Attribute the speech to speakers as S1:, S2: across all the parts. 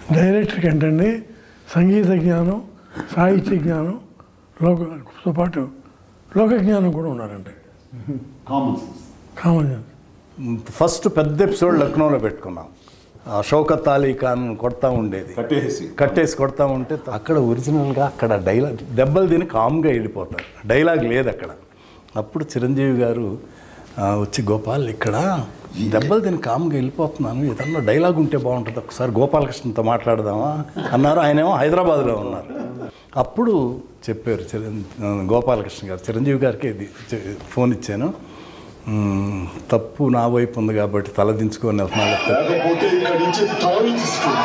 S1: డైరెక్టర్కి ఏంటండి సంగీత జ్ఞానం సాహిత్య జ్ఞానం లోకతో పాటు లోక జ్ఞానం కూడా ఉన్నారండి
S2: common sense
S1: common sense.
S3: First పెద్ద ఎపిసోడ్ లక్నోలో పెట్టుకున్నాం ఆ షౌకత్ అలీ ఖాన్ కొడతా ఉండేది
S2: కట్టేసి
S3: కట్టేసి కొడతా ఉంటే అక్కడ ఒరిజినల్గా అక్కడ డైలాగ్ దెబ్బలు తిని కామ్గా వెళ్ళిపోతారు డైలాగ్ లేదు అక్కడ అప్పుడు చిరంజీవి గారు ఆ, వచ్చి గోపాల్ ఇక్కడ దెబ్బలు తిని కామ్గా వెళ్ళిపోతున్నాను ఏదన్నా డైలాగ్ ఉంటే బాగుంటుంది ఒకసారి గోపాలకృష్ణతో మాట్లాడదామా అన్నారు ఆయనేమో హైదరాబాద్లో ఉన్నారు అప్పుడు చెప్పారు చిరం గోపాలకృష్ణ గారు చిరంజీవి గారికి ఇది చె- ఫోన్ ఇచ్చాను "మ్మ్, తప్పు నా వైపు ఉంది కాబట్టి తలదించుకొని వెళ్తున్నాను
S2: లేకపోతే ఇక్కడి నుంచి తాళి తీసుకో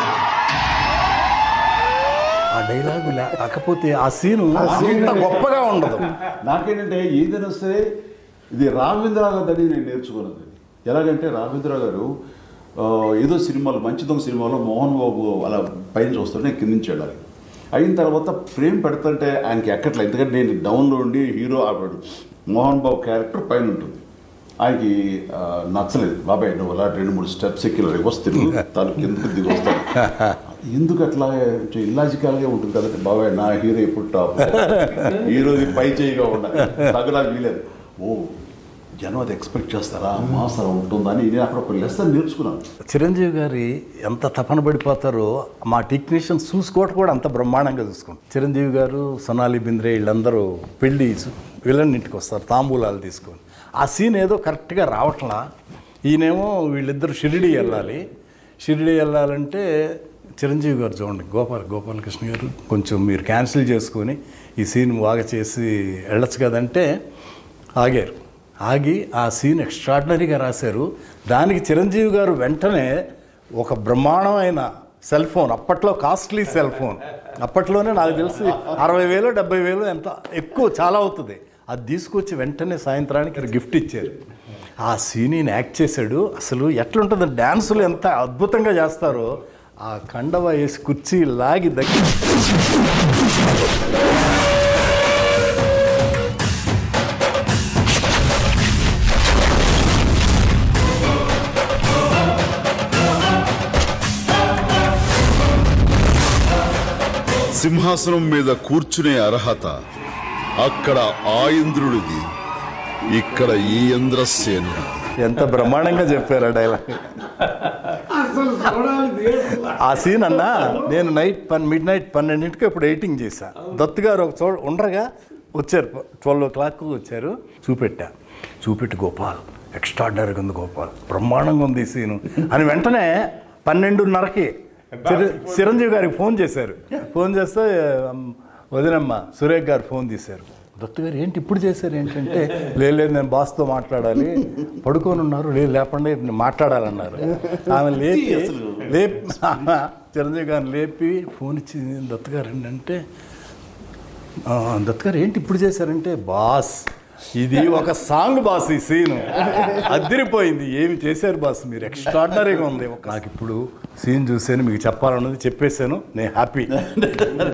S3: ఆ డైలాగు లేకపోతే ఆ సీను అంత గొప్పగా ఉండదు
S2: నాకేంటంటే ఏదైనా సరే ఇది రాఘవేంద్రరావు గారి దగ్గర నేను నేర్చుకున్నది ఎలాగంటే రాఘవేంద్రరావు గారు ఆ, ఏదో సినిమాలో మంచి దొంగ సినిమాలో మోహన్ బాబు అలా పైన చూస్తుంటే నేను కింద నుంచి వెళ్ళాలి అయిన తర్వాత ఫ్రేమ్ పెడుతుంటే ఆయనకి ఎక్కట్లేదు ఎందుకంటే నేను డౌన్లో ఉండి హీరో ఆపాడు మోహన్ బాబు క్యారెక్టర్ పైన ఉంటుంది ఆయనకి ఆ, నచ్చలేదు బాబాయ్ నువ్వు అలా రెండు మూడు స్టెప్స్ ఎక్కి రివర్స్ తిరుగు తను కిందకి దిగి వస్తాను ఎందుకు అట్లా ఇల్లాజికల్గా ఉంటుంది కదంటే బాబాయ్ నా హీరో ఎప్పుడు టాప్ హీరోది పై చేయిగా ఉండాలి తగ్గడానికి వీలేదు ఓ జనం అది ఎక్స్పెక్ట్ చేస్తారా మాస్ అలా ఉంటుందని నేను అక్కడ ఒక లెసన్ నేర్చుకున్నాను
S3: చిరంజీవి గారి ఎంత తపన పడిపోతారో మా టెక్నీషియన్స్ చూసుకోవటం కూడా అంత బ్రహ్మాండంగా చూసుకుంటాం చిరంజీవి గారు సొనాలి బింద్రే వీళ్ళందరూ పెళ్ళి విలన్ ఇంటికి వస్తారు తాంబూలాలు తీసుకొని ఆ సీన్ ఏదో కరెక్ట్గా రావట్లా ఈయనేమో వీళ్ళిద్దరు షిరిడి వెళ్ళాలి షిరిడి వెళ్ళాలంటే చిరంజీవి గారు చూడండి గోపాల్ గోపాలకృష్ణ గారు కొంచెం మీరు క్యాన్సిల్ చేసుకొని ఈ సీన్ బాగా చేసి వెళ్ళొచ్చు కదంటే ఆగారు ఆగి ఆ సీన్ ఎక్స్ట్రాడినరీగా రాశారు దానికి చిరంజీవి గారు వెంటనే ఒక బ్రహ్మాండమైన సెల్ ఫోన్ అప్పట్లో కాస్ట్లీ సెల్ ఫోన్ అప్పట్లోనే నాకు తెలిసి అరవై వేలు డెబ్బై వేలు ఎంత ఎక్కువ చాలా అవుతుంది అది తీసుకొచ్చి వెంటనే సాయంత్రానికి గిఫ్ట్ ఇచ్చారు ఆ సీన్ ఈయన యాక్ట్ చేశాడు అసలు ఎట్లుంటుంది డ్యాన్సులు ఎంత అద్భుతంగా చేస్తారో ఆ కండవ వేసి కుర్చీ లాగి దగ్గర
S4: సింహాసనం మీద కూర్చునే అర్హత అక్కడ ఆ ఇంద్రుడిది ఇక్కడ ఈ ఇంద్రసేనుడు
S3: ఎంత బ్రహ్మాండంగా చెప్పారు ఆ డైలాగ్ ఆ సీన్ అన్న నేను నైట్ పన్ మిడ్ నైట్ పన్నెండింటికి ఇప్పుడు ఎయిటింగ్ చేశా దత్తు గారు ఒక చోట ఉండగా వచ్చారు ట్వెల్వ్ ఓ క్లాక్ వచ్చారు చూపెట్టా చూపెట్టి గోపాల్ ఎక్స్ట్రాడినరీగా ఉంది గోపాల్ బ్రహ్మాండంగా ఉంది ఈ సీను అని వెంటనే పన్నెండున్నరకి చిర- చిరంజీవి గారికి ఫోన్ చేశారు ఫోన్ చేస్తే "అమ్, వదినమ్మ సురేఖ్ గారు ఫోన్ తీశారు దత్తు గారు ఏంటి ఇప్పుడు చేశారు ఏంటంటే లేదు లేదు నేను బాస్తో మాట్లాడాలి పడుకొని ఉన్నారు లేదు లేకుండా నేను మాట్లాడాలన్నారు ఆమె లేపి లేపి చిరంజీవి గారిని లేపి ఫోన్ ఇచ్చి దత్తు గారు ఏంటంటే "ఆ, దత్ గారు ఏంటి ఇప్పుడు చేశారంటే బాస్ ఇది ఒక సాంగ్ బాస్ ఈ సీన్ అదిరిపోయింది ఏమి చేశారు బాస్ మీరు ఎక్స్ట్రాడినరీగా ఉంది నాకు ఇప్పుడు సీన్ చూసాను మీకు చెప్పాలన్నది చెప్పేశాను నేను హ్యాపీ